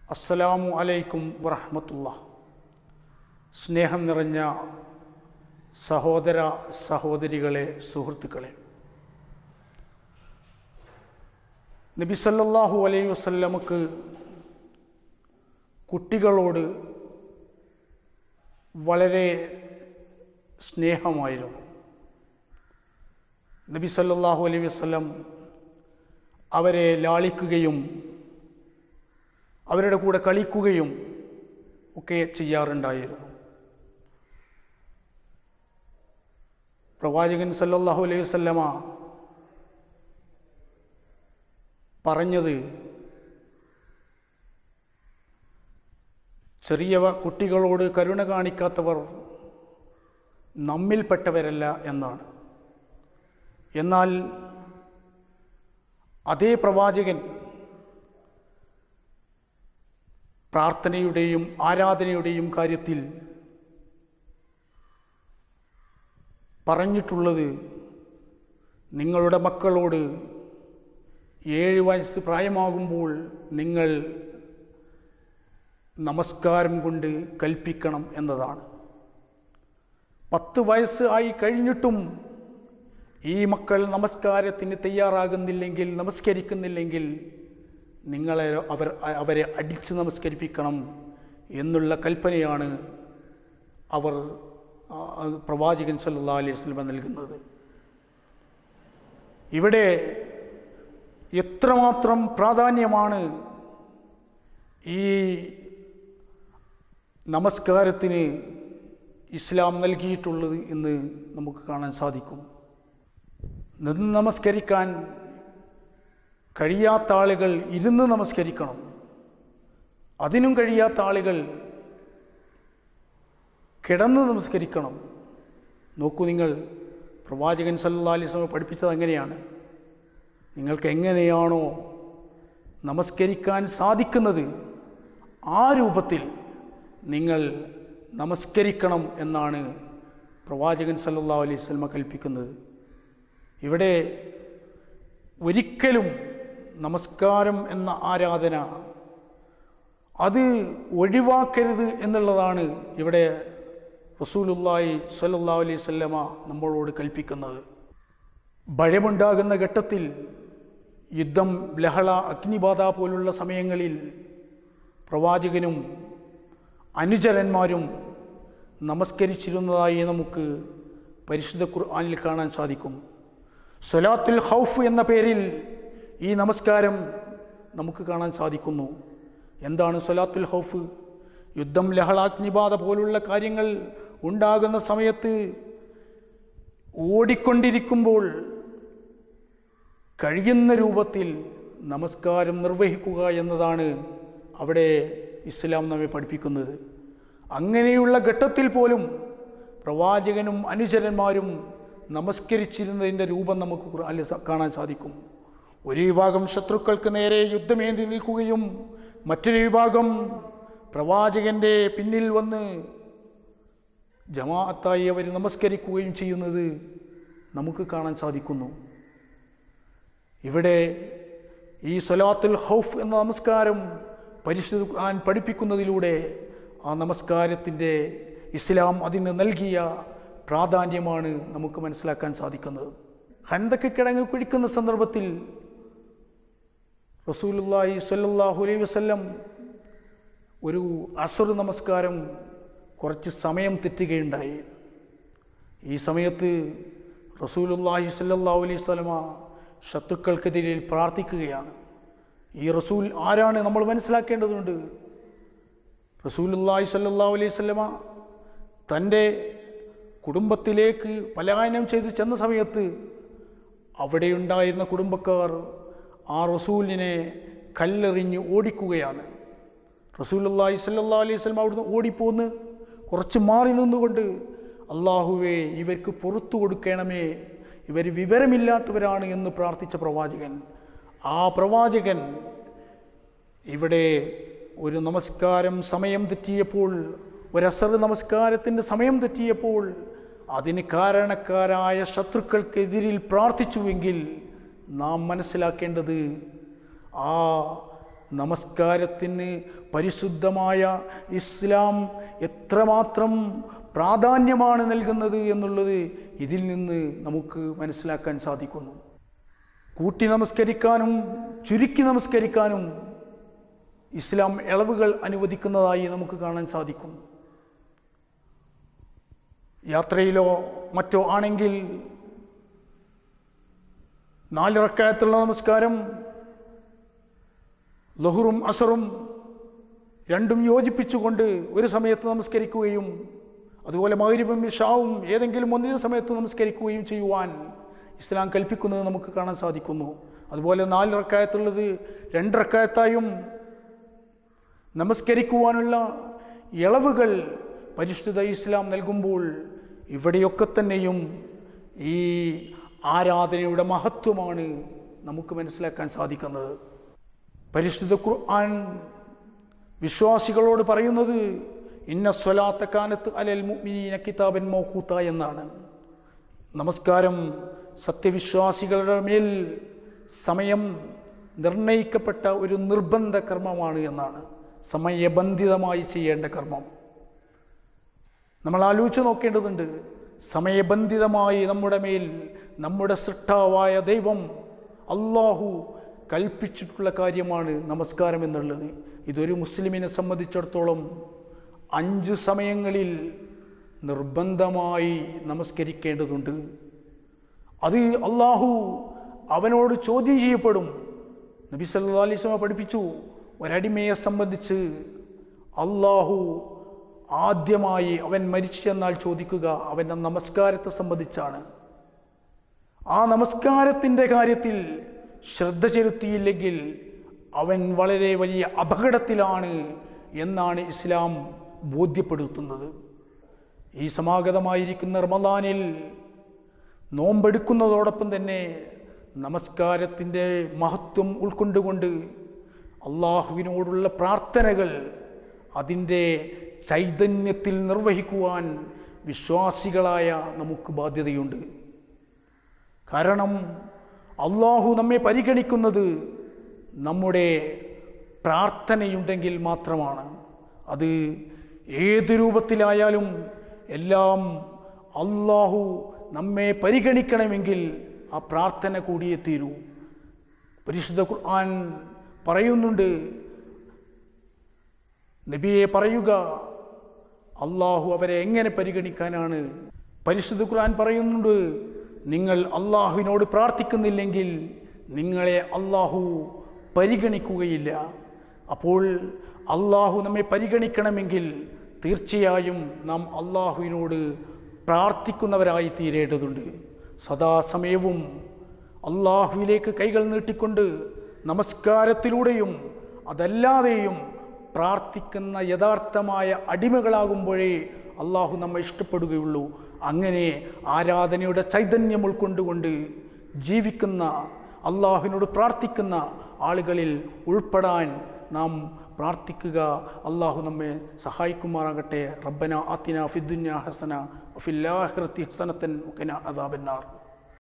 അസ്സലാമു അലൈക്കും വറഹമത്തുള്ള സ്നേഹം നിറഞ്ഞ സഹോദര സഹോദരികളെ സുഹൃത്തുക്കളെ നബി സല്ലല്ലാഹു അലൈഹി വസല്ലമക്ക് കുട്ടികളോട് വളരെ സ്നേഹമായിരുന്നു നബി സല്ലല്ലാഹു അലൈഹി വസല്ലം അവരെ ലാളിക്കുകയും അവരുടെ കൂടെ കളിക്കുകയും ഒക്കെ ചെയ്യാറുണ്ടായിരുന്നു പ്രവാചകൻ സല്ലല്ലാഹു അലൈഹി വസല്ലമ പറഞ്ഞത് ചെറിയ കുട്ടികളോട് കരുണ കാണിക്കാത്തവർ നമ്മിൽപ്പെട്ടവരല്ല എന്നാണ് എന്നാൽ അതേ പ്രവാചകൻ പ്രാർത്ഥനയുടെയും ആരാധനയുടെയും കാര്യത്തിൽ പറഞ്ഞിട്ടുള്ളത് നിങ്ങളുടെ മക്കളോട് ഏഴ് വയസ്സ് പ്രായമാകുമ്പോൾ നിങ്ങൾ നമസ്കാരം കൊണ്ട് കൽപ്പിക്കണം എന്നതാണ് പത്ത് വയസ്സ് ആയി കഴിഞ്ഞിട്ടും ഈ മക്കൾ നമസ്കാരത്തിന് തയ്യാറാകുന്നില്ലെങ്കിൽ നമസ്കരിക്കുന്നില്ലെങ്കിൽ നിങ്ങളെ അവർ അവരെ അടിച്ച് നമസ്കരിപ്പിക്കണം എന്നുള്ള കൽപ്പനയാണ് അവർ ആ, പ്രവാചകൻ സല്ലാ അലൈഹി സ്വലമ നൽകുന്നത് ഇവിടെ എത്രമാത്രം പ്രാധാന്യമാണ് ഈ നമസ്കാരത്തിന് ഇസ്ലാം നൽകിയിട്ടുള്ളത് എന്ന് നമുക്ക് കാണാൻ സാധിക്കും നിന്ന് നമസ്കരിക്കാൻ കഴിയാത്ത ആളുകൾ ഇരുന്ന് നമസ്കരിക്കണം അതിനും കഴിയാത്ത ആളുകൾ കിടന്ന് നമസ്കരിക്കണം നോക്കൂ നിങ്ങൾ പ്രവാചകൻ സല്ലാ അലൈഹി സ്വലം പഠിപ്പിച്ചത് എങ്ങനെയാണ് നിങ്ങൾക്ക് എങ്ങനെയാണോ നമസ്കരിക്കാൻ സാധിക്കുന്നത് ആ രൂപത്തിൽ നിങ്ങൾ നമസ്കരിക്കണം എന്നാണ് പ്രവാചകൻ സല്ലല്ലാഹു അലൈഹി സ്വലമ കൽപ്പിക്കുന്നത് ഇവിടെ ഒരിക്കലും നമസ്കാരം എന്ന ആരാധന അത് ഒഴിവാക്കരുത് എന്നുള്ളതാണ് ഇവിടെ റസൂലുല്ലായി സല്ലല്ലാഹു അലൈഹി സ്വല്ലമ നമ്മളോട് കൽപ്പിക്കുന്നത് ഭയമുണ്ടാകുന്ന ഘട്ടത്തിൽ യുദ്ധം ലഹള അഗ്നിബാധ പോലുള്ള സമയങ്ങളിൽ പ്രവാചകനും അനുചരന്മാരും നമസ്കരിച്ചിരുന്നതായി നമുക്ക് പരിശുദ്ധ ഖുർആനിൽ കാണാൻ സാധിക്കും സൊലാത്തുൽ ഹൗഫ് എന്ന പേരിൽ ഈ നമസ്കാരം നമുക്ക് കാണാൻ സാധിക്കുന്നു എന്താണ് സൊലാത്തുൽ ഹൗഫ് യുദ്ധം ലഹളാഗ്നിബാധ പോലുള്ള കാര്യങ്ങൾ ഉണ്ടാകുന്ന സമയത്ത് ഓടിക്കൊണ്ടിരിക്കുമ്പോൾ കഴിയുന്ന രൂപത്തിൽ നമസ്കാരം നിർവഹിക്കുക എന്നതാണ് അവിടെ ഇസ്ലാം നമ്മെ പഠിപ്പിക്കുന്നത് അങ്ങനെയുള്ള ഘട്ടത്തിൽ പോലും പ്രവാചകനും അനുചരന്മാരും നമസ്കരിച്ചിരുന്നതിൻ്റെ രൂപം നമുക്ക് ഖുർആനിൽ സ- കാണാൻ സാധിക്കും ഒരു വിഭാഗം ശത്രുക്കൾക്ക് നേരെ യുദ്ധമേന്തി നിൽക്കുകയും മറ്റൊരു വിഭാഗം പ്രവാചകൻ്റെ പിന്നിൽ വന്ന് ജമാഅത്തായി അവർ നമസ്കരിക്കുകയും ചെയ്യുന്നത് നമുക്ക് കാണാൻ സാധിക്കുന്നു ഇവിടെ ഈ സലാത്തുൽ ഹൗഫ് എന്ന നമസ്കാരം പരിശുദ്ധ ഖുർആൻ പഠിപ്പിക്കുന്നതിലൂടെ ആ നമസ്കാരത്തിൻ്റെ ഇസ്ലാം അതിന് നൽകിയ പ്രാധാന്യമാണ് നമുക്ക് മനസ്സിലാക്കാൻ സാധിക്കുന്നത് ഹന്തക്ക് കിടങ്ങ് കുഴിക്കുന്ന സന്ദർഭത്തിൽ റസൂലുള്ളാഹി സ്വല്ലല്ലാഹു അലൈഹി വസല്ലം ഒരു അസുർ നമസ്കാരം കുറച്ച് സമയം തെറ്റുകയുണ്ടായി ഈ സമയത്ത് റസൂലുള്ളാഹി സ്വല്ലല്ലാഹു അലൈഹി വസല്ലമ ശത്രുക്കൾക്കെതിരെ പ്രാർത്ഥിക്കുകയാണ് ഈ റസൂൽ ആരാണ് നമ്മൾ മനസ്സിലാക്കേണ്ടതുണ്ട് റസൂലുള്ളാഹി സ്വല്ലല്ലാഹു അലൈഹി വസല്ലമ തൻ്റെ കുടുംബത്തിലേക്ക് പലായനം ചെയ്ത് ചെന്ന സമയത്ത് അവിടെയുണ്ടായിരുന്ന കുടുംബക്കാർ ആ റസൂലിനെ കല്ലെറിഞ്ഞ് ഓടിക്കുകയാണ് റസൂലുള്ളാഹി സ്വല്ലല്ലാഹു അലൈഹി വസല്ലം അവിടുന്ന് ഓടിപ്പോന്ന് കുറച്ച് മാറി നിന്നുകൊണ്ട് അള്ളാഹുവേ ഇവർക്ക് പുറത്തു കൊടുക്കണമേ ഇവർ വിവരമില്ലാത്തവരാണ് എന്ന് പ്രാർത്ഥിച്ച പ്രവാചകൻ ആ പ്രവാചകൻ ഇവിടെ ഒരു നമസ്കാരം സമയം തെറ്റിയപ്പോൾ ഒരസർ നമസ്കാരത്തിൻ്റെ സമയം തെറ്റിയപ്പോൾ അതിന് കാരണക്കാരായ ശത്രുക്കൾക്കെതിരിൽ പ്രാർത്ഥിച്ചുവെങ്കിൽ നാം മനസ്സിലാക്കേണ്ടത് ആ നമസ്കാരത്തിന് പരിശുദ്ധമായ ഇസ്ലാം എത്രമാത്രം പ്രാധാന്യമാണ് നൽകുന്നത് എന്നുള്ളത് ഇതിൽ നിന്ന് നമുക്ക് മനസ്സിലാക്കാൻ സാധിക്കുന്നു കൂട്ടി നമസ്കരിക്കാനും ചുരുക്കി നമസ്കരിക്കാനും ഇസ്ലാം ഇളവുകൾ അനുവദിക്കുന്നതായി നമുക്ക് കാണാൻ സാധിക്കും യാത്രയിലോ മറ്റോ ആണെങ്കിൽ നാലിറക്കായത്തുള്ള നമസ്കാരം ലഹുറും അസറും രണ്ടും യോജിപ്പിച്ചുകൊണ്ട് ഒരു സമയത്ത് നമസ്കരിക്കുകയും അതുപോലെ മൗരിബും ഇഷാവും ഏതെങ്കിലും ഒന്നിന് സമയത്ത് നമസ്കരിക്കുകയും ചെയ്യുവാൻ ഇസ്ലാം കൽപ്പിക്കുന്നത് നമുക്ക് കാണാൻ സാധിക്കുന്നു അതുപോലെ നാലിറക്കായത്തുള്ളത് രണ്ടിറക്കായത്തായും നമസ്കരിക്കുവാനുള്ള ഇളവുകൾ പരിശുദ്ധ ഇസ്ലാം നൽകുമ്പോൾ ഇവിടെയൊക്കെ തന്നെയും ഈ ആരാധനയുടെ മഹത്വമാണ് നമുക്ക് മനസ്സിലാക്കാൻ സാധിക്കുന്നത് പരിശുദ്ധ ഖുർആൻ വിശ്വാസികളോട് പറയുന്നത് ഇന്ന സ്വലാത്ത കാലത്ത് അലൽ മുഅ്മിനീന കിതാബൻ മൗക്കൂത്ത എന്നാണ് നമസ്കാരം സത്യവിശ്വാസികളുടെ മേൽ സമയം നിർണയിക്കപ്പെട്ട ഒരു നിർബന്ധ കർമ്മമാണ് എന്നാണ് സമയബന്ധിതമായി ചെയ്യേണ്ട കർമ്മം നമ്മൾ ആലോചിച്ച് നോക്കേണ്ടതുണ്ട് സമയബന്ധിതമായി നമ്മുടെ മേൽ നമ്മുടെ സൃഷ്ടാവായ ദൈവം അള്ളാഹു കൽപ്പിച്ചിട്ടുള്ള കാര്യമാണ് നമസ്കാരം എന്നുള്ളത് ഇതൊരു മുസ്ലിമിനെ സംബന്ധിച്ചിടത്തോളം അഞ്ച് സമയങ്ങളിൽ നിർബന്ധമായി നമസ്കരിക്കേണ്ടതുണ്ട് അത് അള്ളാഹു അവനോട് ചോദ്യം ചെയ്യപ്പെടും നബി സല്ലാ അലൈസ്മ പഠിപ്പിച്ചു ഒരടിമയെ സംബന്ധിച്ച് അള്ളാഹു ആദ്യമായി അവൻ മരിച്ചു എന്നാൽ ചോദിക്കുക അവൻ്റെ നമസ്കാരത്തെ സംബന്ധിച്ചാണ് ആ നമസ്കാരത്തിൻ്റെ കാര്യത്തിൽ ശ്രദ്ധ ചെലുത്തിയില്ലെങ്കിൽ അവൻ വളരെ വലിയ അപകടത്തിലാണ് എന്നാണ് ഇസ്ലാം ബോധ്യപ്പെടുത്തുന്നത് ഈ സമാഗതമായിരിക്കുന്ന റമദാനിൽ നോമ്പെടുക്കുന്നതോടൊപ്പം തന്നെ നമസ്കാരത്തിൻ്റെ മഹത്വം ഉൾക്കൊണ്ടുകൊണ്ട് അള്ളാഹുവിനോടുള്ള പ്രാർത്ഥനകൾ അതിൻ്റെ ചൈതന്യത്തിൽ നിർവഹിക്കുവാൻ വിശ്വാസികളായ നമുക്ക് ബാധ്യതയുണ്ട് കാരണം അള്ളാഹു നമ്മെ പരിഗണിക്കുന്നത് നമ്മുടെ പ്രാർത്ഥനയുണ്ടെങ്കിൽ മാത്രമാണ് അത് ഏത് രൂപത്തിലായാലും എല്ലാം അള്ളാഹു നമ്മെ പരിഗണിക്കണമെങ്കിൽ ആ പ്രാർത്ഥന കൂടിയേ തീരൂ പരിശുദ്ധ ഖുർആൻ പറയുന്നുണ്ട് നബിയെ പറയുക അള്ളാഹു അവരെ എങ്ങനെ പരിഗണിക്കാനാണ് പരിശുദ്ധ ഖുർആൻ പറയുന്നുണ്ട് നിങ്ങൾ അള്ളാഹുവിനോട് പ്രാർത്ഥിക്കുന്നില്ലെങ്കിൽ നിങ്ങളെ അള്ളാഹു പരിഗണിക്കുകയില്ല അപ്പോൾ അള്ളാഹു നമ്മെ പരിഗണിക്കണമെങ്കിൽ തീർച്ചയായും നാം അള്ളാഹുവിനോട് പ്രാർത്ഥിക്കുന്നവരായി തീരേണ്ടതുണ്ട് സദാസമയവും അള്ളാഹുവിലേക്ക് കൈകൾ നീട്ടിക്കൊണ്ട് നമസ്കാരത്തിലൂടെയും അതല്ലാതെയും പ്രാർത്ഥിക്കുന്ന യഥാർത്ഥമായ അടിമകളാകുമ്പോഴേ അള്ളാഹു നമ്മെ ഇഷ്ടപ്പെടുകയുള്ളൂ അങ്ങനെ ആരാധനയുടെ ചൈതന്യം ഉൾക്കൊണ്ടുകൊണ്ട് ജീവിക്കുന്ന അള്ളാഹുവിനോട് പ്രാർത്ഥിക്കുന്ന ആളുകളിൽ ഉൾപ്പെടാൻ നാം പ്രാർത്ഥിക്കുക അള്ളാഹു നമ്മെ സഹായിക്കുമാറാകട്ടെ റബ്ബന ആത്തിന ഫിദ്ദുന്യ ഹസന ഫില്ലാഹിറത്തി ഹസനത്തൻ ഒക്കന അദാബന്നാർ